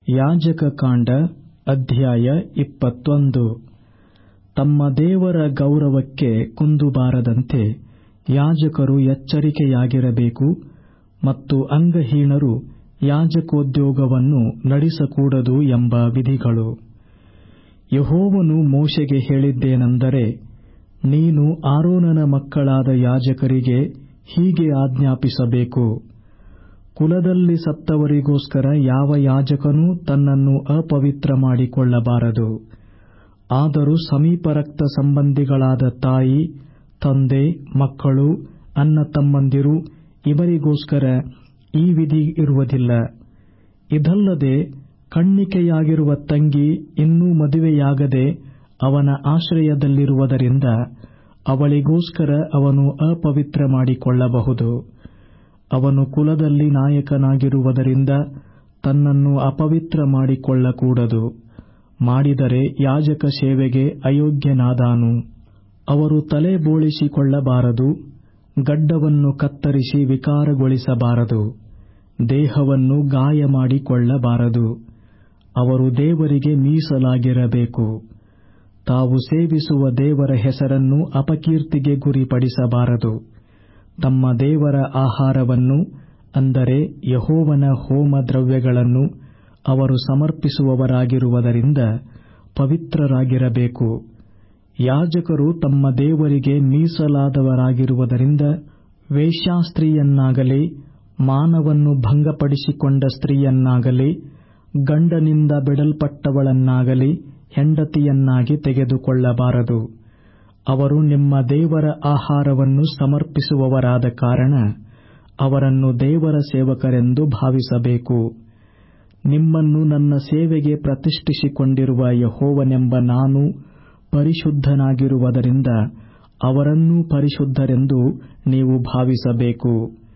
ಯಾಜಕಕಾಂಡ ಅಧ್ಯಾಯ ಇಪ್ಪತ್ತೊಂದು ತಮ್ಮ ದೇವರ ಗೌರವಕ್ಕೆ ಕುಂದುಬಾರದಂತೆ ಯಾಜಕರು ಎಚ್ಚರಿಕೆಯಾಗಿರಬೇಕು ಮತ್ತು ಅಂಗಹೀನರು ಯಾಜಕೋದ್ಯೋಗವನ್ನು ನಡೆಸಕೂಡದು ಎಂಬ ವಿಧಿಗಳು ಯೆಹೋವನು ಮೋಶೆಗೆ ಹೇಳಿದ್ದೇನೆಂದರೆ ನೀನು ಆರೋನನ ಮಕ್ಕಳಾದ ಯಾಜಕರಿಗೆ ಹೀಗೆ ಆಜ್ಞಾಪಿಸಬೇಕು ಕುಲದಲ್ಲಿ ಸತ್ತವರಿಗೋಸ್ಕರ ಯಾವ ಯಾಜಕನೂ ತನ್ನನ್ನು ಅಪವಿತ್ರ ಮಾಡಿಕೊಳ್ಳಬಾರದು ಆದರೂ ಸಮೀಪ ರಕ್ತ ಸಂಬಂಧಿಗಳಾದ ತಾಯಿ ತಂದೆ ಮಕ್ಕಳು ಅಣ್ಣತಮ್ಮಂದಿರು ಇವರಿಗೋಸ್ಕರ ಈ ವಿಧಿ ಇರುವುದಿಲ್ಲ ಇದಲ್ಲದೆ ಕನ್ನಿಕೆಯಾಗಿರುವ ತಂಗಿ ಇನ್ನೂ ಮದುವೆಯಾಗದೆ ಅವನ ಆಶ್ರಯದಲ್ಲಿರುವುದರಿಂದ ಅವಳಿಗೋಸ್ಕರ ಅವನು ಅಪವಿತ್ರ ಮಾಡಿಕೊಳ್ಳಬಹುದು ಅವನು ಕುಲದಲ್ಲಿ ನಾಯಕನಾಗಿರುವುದರಿಂದ ತನ್ನನ್ನು ಅಪವಿತ್ರ ಮಾಡಿಕೊಳ್ಳಕೂಡದು ಮಾಡಿದರೆ ಯಾಜಕ ಸೇವೆಗೆ ಅಯೋಗ್ಯನಾದಾನು ಅವರು ತಲೆ ಬೋಳಿಸಿಕೊಳ್ಳಬಾರದು ಗಡ್ಡವನ್ನು ಕತ್ತರಿಸಿ ವಿಕಾರಗೊಳಿಸಬಾರದು ದೇಹವನ್ನು ಗಾಯ ಮಾಡಿಕೊಳ್ಳಬಾರದು ಅವರು ದೇವರಿಗೆ ಮೀಸಲಾಗಿರಬೇಕು ತಾವು ಸೇವಿಸುವ ದೇವರ ಹೆಸರನ್ನು ಅಪಕೀರ್ತಿಗೆ ಗುರಿಪಡಿಸಬಾರದು ತಮ್ಮ ದೇವರ ಆಹಾರವನ್ನು ಅಂದರೆ ಯೆಹೋವನ ಹೋಮ ದ್ರವ್ಯಗಳನ್ನು ಅವರು ಸಮರ್ಪಿಸುವವರಾಗಿರುವುದರಿಂದ ಪವಿತ್ರರಾಗಿರಬೇಕು ಯಾಜಕರು ತಮ್ಮ ದೇವರಿಗೆ ಮೀಸಲಾದವರಾಗಿರುವುದರಿಂದ ವೇಶ್ಯಾಸ್ತ್ರೀಯನ್ನಾಗಲಿ ಮಾನವನ್ನು ಭಂಗಪಡಿಸಿಕೊಂಡ ಸ್ತ್ರೀಯನ್ನಾಗಲಿ ಗಂಡನಿಂದ ಬಿಡಲ್ಪಟ್ಟವಳನ್ನಾಗಲಿ ಹೆಂಡತಿಯನ್ನಾಗಿ ತೆಗೆದುಕೊಳ್ಳಬಾರದು ಅವರು ನಿಮ್ಮ ದೇವರ ಆಹಾರವನ್ನು ಸಮರ್ಪಿಸುವವರಾದ ಕಾರಣ ಅವರನ್ನು ದೇವರ ಸೇವಕರೆಂದು ಭಾವಿಸಬೇಕು ನಿಮ್ಮನ್ನು ನನ್ನ ಸೇವೆಗೆ ಪ್ರತಿಷ್ಠಿಸಿಕೊಂಡಿರುವ ಯೆಹೋವನೆಂಬ ನಾನು ಪರಿಶುದ್ಧನಾಗಿರುವುದರಿಂದ ಅವರನ್ನೂ ಪರಿಶುದ್ಧರೆಂದು ನೀವು ಭಾವಿಸಬೇಕು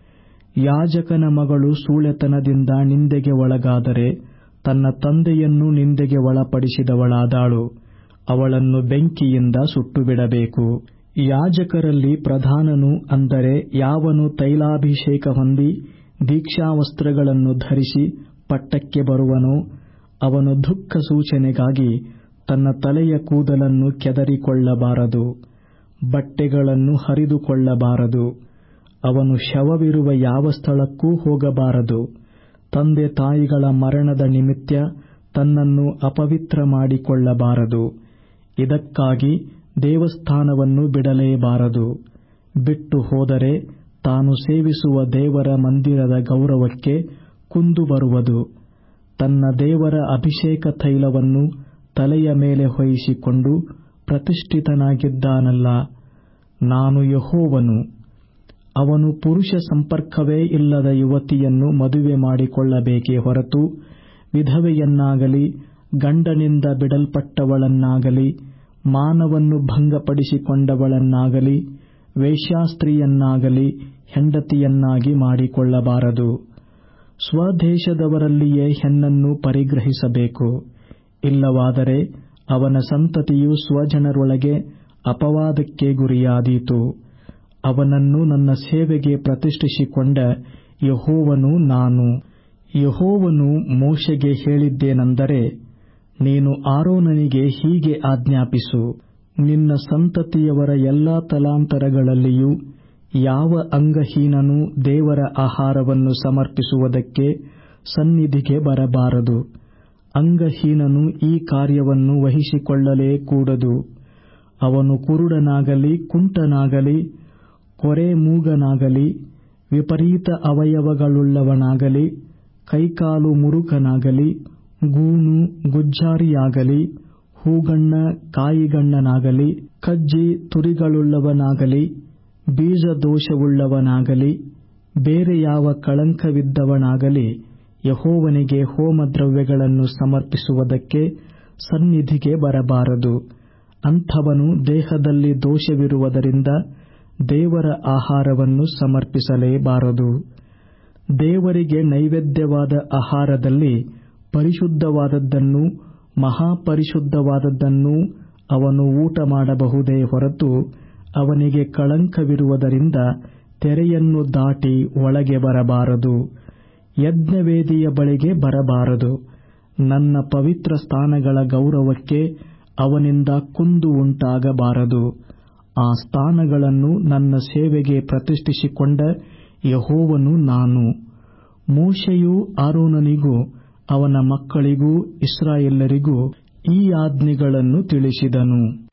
ಯಾಜಕನ ಮಗಳು ಸೂಳೆತನದಿಂದ ನಿಂದೆಗೆ ಒಳಗಾದರೆ ತನ್ನ ತಂದೆಯನ್ನು ನಿಂದೆಗೆ ಒಳಪಡಿಸಿದವಳಾದಾಳು ಅವಳನ್ನು ಬೆಂಕಿಯಿಂದ ಸುಟ್ಟುಬಿಡಬೇಕು ಯಾಜಕರಲ್ಲಿ ಪ್ರಧಾನನು ಅಂದರೆ ಯಾವನು ತೈಲಾಭಿಷೇಕ ಹೊಂದಿ ದೀಕ್ಷಾವಸ್ತ್ರಗಳನ್ನು ಧರಿಸಿ ಪಟ್ಟಕ್ಕೆ ಬರುವನೋ ಅವನು ದುಃಖ ಸೂಚನೆಗಾಗಿ ತನ್ನ ತಲೆಯ ಕೂದಲನ್ನು ಕೆದರಿಕೊಳ್ಳಬಾರದು ಬಟ್ಟೆಗಳನ್ನು ಹರಿದುಕೊಳ್ಳಬಾರದು ಅವನು ಶವವಿರುವ ಯಾವ ಸ್ಥಳಕ್ಕೂ ಹೋಗಬಾರದು ತಂದೆ ತಾಯಿಗಳ ಮರಣದ ನಿಮಿತ್ತ ತನ್ನನ್ನು ಅಪವಿತ್ರ ಮಾಡಿಕೊಳ್ಳಬಾರದು ಇದಕ್ಕಾಗಿ ದೇವಸ್ಥಾನವನ್ನು ಬಿಡಲೇಬಾರದು ಬಿಟ್ಟು ಹೋದರೆ ತಾನು ಸೇವಿಸುವ ದೇವರ ಮಂದಿರದ ಗೌರವಕ್ಕೆ ಕುಂದು ಬರುವುದು ತನ್ನ ದೇವರ ಅಭಿಷೇಕ ತೈಲವನ್ನು ತಲೆಯ ಮೇಲೆ ಹೊಯ್ಯಿಸಿಕೊಂಡು ಪ್ರತಿಷ್ಠಿತನಾಗಿದ್ದಾನಲ್ಲ ನಾನು ಯೆಹೋವನು ಅವನು ಪುರುಷ ಸಂಪರ್ಕವೇ ಇಲ್ಲದ ಯುವತಿಯನ್ನು ಮದುವೆ ಮಾಡಿಕೊಳ್ಳಬೇಕೇ ಹೊರತು ವಿಧವೆಯನ್ನಾಗಲಿ ಗಂಡನಿಂದ ಬಿಡಲ್ಪಟ್ಟವಳನ್ನಾಗಲಿ ಮಾನವನ್ನು ಭಂಗಪಡಿಸಿಕೊಂಡವಳನ್ನಾಗಲಿ ವೇಶ್ಯಾಸ್ತ್ರೀಯನ್ನಾಗಲಿ ಹೆಂಡತಿಯನ್ನಾಗಿ ಮಾಡಿಕೊಳ್ಳಬಾರದು ಸ್ವದೇಶದವರಲ್ಲಿಯೇ ಹೆಣ್ಣನ್ನು ಪರಿಗ್ರಹಿಸಬೇಕು ಇಲ್ಲವಾದರೆ ಅವನ ಸಂತತಿಯು ಸ್ವಜನರೊಳಗೆ ಅಪವಾದಕ್ಕೆ ಗುರಿಯಾದೀತು ಅವನನ್ನು ನನ್ನ ಸೇವೆಗೆ ಪ್ರತಿಷ್ಠಿಸಿಕೊಂಡ ಯೆಹೋವನು ನಾನು ಯೆಹೋವನು ಮೋಶೆಗೆ ಹೇಳಿದ್ದೇನೆಂದರೆ ನೀನು ಆರೋನನಿಗೆ ಹೀಗೆ ಆಜ್ಞಾಪಿಸು ನಿನ್ನ ಸಂತತಿಯವರ ಎಲ್ಲಾ ತಲಾಂತರಗಳಲ್ಲಿಯೂ ಯಾವ ಅಂಗಹೀನನೂ ದೇವರ ಆಹಾರವನ್ನು ಸಮರ್ಪಿಸುವುದಕ್ಕೆ ಸನ್ನಿಧಿಗೆ ಬರಬಾರದು ಅಂಗಹೀನನು ಈ ಕಾರ್ಯವನ್ನು ವಹಿಸಿಕೊಳ್ಳಲೇ ಕೂಡದು ಅವನು ಕುರುಡನಾಗಲಿ ಕುಂಟನಾಗಲಿ ಕೊರೆಮೂಗನಾಗಲಿ ವಿಪರೀತ ಅವಯವಗಳುಳ್ಳವನಾಗಲಿ ಕೈಕಾಲು ಮುರುಕನಾಗಲಿ ಗೂನು ಗುಜ್ಜಾರಿಯಾಗಲಿ ಹೂಗಣ್ಣ ಕಾಯಿಗಣ್ಣನಾಗಲಿ ಕಜ್ಜಿ ತುರಿಗಳುಳ್ಳವನಾಗಲಿ ಬೀಜದೋಷವುಳ್ಳವನಾಗಲಿ ಬೇರೆ ಯಾವ ಕಳಂಕವಿದ್ದವನಾಗಲಿ ಯೆಹೋವನಿಗೆ ಹೋಮದ್ರವ್ಯಗಳನ್ನು ಸಮರ್ಪಿಸುವುದಕ್ಕೆ ಸನ್ನಿಧಿಗೆ ಬರಬಾರದು ಅಂಥವನು ದೇಹದಲ್ಲಿ ದೋಷವಿರುವುದರಿಂದ ದೇವರ ಆಹಾರವನ್ನು ಸಮರ್ಪಿಸಲೇಬಾರದು ದೇವರಿಗೆ ನೈವೇದ್ಯವಾದ ಆಹಾರದಲ್ಲಿ ಪರಿಶುದ್ಧವಾದದ್ದನ್ನೂ ಮಹಾಪರಿಶುದ್ಧವಾದದ್ದನ್ನೂ ಅವನು ಊಟ ಮಾಡಬಹುದೇ ಹೊರತು ಅವನಿಗೆ ಕಳಂಕವಿರುವುದರಿಂದ ತೆರೆಯನ್ನು ದಾಟಿ ಒಳಗೆ ಬರಬಾರದು ಯಜ್ಞವೇದಿಯ ಬಳಿಗೆ ಬರಬಾರದು ನನ್ನ ಪವಿತ್ರ ಸ್ಥಾನಗಳ ಗೌರವಕ್ಕೆ ಅವನಿಂದ ಕುಂದು ಉಂಟಾಗಬಾರದು ಆ ಸ್ಥಾನಗಳನ್ನು ನನ್ನ ಸೇವೆಗೆ ಪ್ರತಿಷ್ಠಿಸಿಕೊಂಡ ಯಹೋವನು ನಾನು ಮೋಶೆಯು ಆರೋನನಿಗೂ ಅವನ ಮಕ್ಕಳಿಗೂ ಇಸ್ರಾಯೇಲರಿಗೂ ಈ ಆಜ್ಞೆಗಳನ್ನು ತಿಳಿಸಿದನು